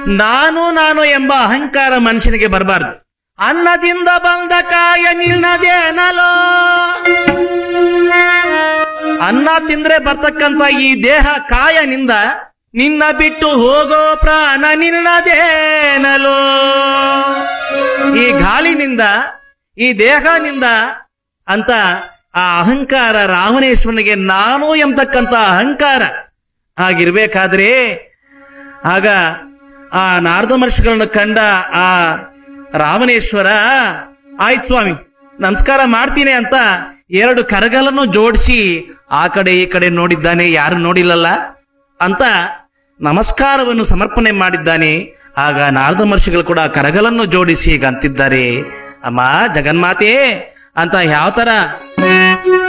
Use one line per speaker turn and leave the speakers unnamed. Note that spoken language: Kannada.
ನಾನು ನಾನು ಎಂಬ ಅಹಂಕಾರ ಮನುಷ್ಯನಿಗೆ ಬರಬಾರ್ದು ಅನ್ನದಿಂದ ಬಂದ ಕಾಯ ನಿಲ್ನದೇನಲೋ ಅನ್ನ ತಿಂದ್ರೆ ಬರ್ತಕ್ಕಂತ ಈ ದೇಹ ಕಾಯನಿಂದ ನಿನ್ನ ಬಿಟ್ಟು ಹೋಗೋ ಪ್ರಾಣ ನಿಲ್ಲದೇನಲೋ ಈ ಗಾಳಿನಿಂದ ಈ ದೇಹನಿಂದ ಅಂತ ಆ ಅಹಂಕಾರ ರಾಮನೇಶ್ವರನಿಗೆ ನಾನು ಎಂಬತಕ್ಕಂತ ಅಹಂಕಾರ ಹಾಗಿರ್ಬೇಕಾದ್ರೆ ಆಗ ಆ ನಾರದ ಮಹರ್ಷಿಗಳನ್ನು ಕಂಡ ಆ ರಾಮನೇಶ್ವರ ಆಯ್ತು ಸ್ವಾಮಿ ನಮಸ್ಕಾರ ಮಾಡ್ತೀನಿ ಅಂತ ಎರಡು ಕರಗಲನ್ನು ಜೋಡಿಸಿ ಆ ಕಡೆ ಈ ಕಡೆ ನೋಡಿದ್ದಾನೆ ಯಾರು ನೋಡಿಲ್ಲಲ್ಲ ಅಂತ ನಮಸ್ಕಾರವನ್ನು ಸಮರ್ಪಣೆ ಮಾಡಿದ್ದಾನೆ ಆಗ ನಾರದ ಮಹರ್ಷಿಗಳು ಕೂಡ ಕರಗಲನ್ನು ಜೋಡಿಸಿ ಈಗ ಅಂತಿದ್ದಾರೆ ಅಮ್ಮ ಜಗನ್ಮಾತೆ ಅಂತ ಯಾವ ತರ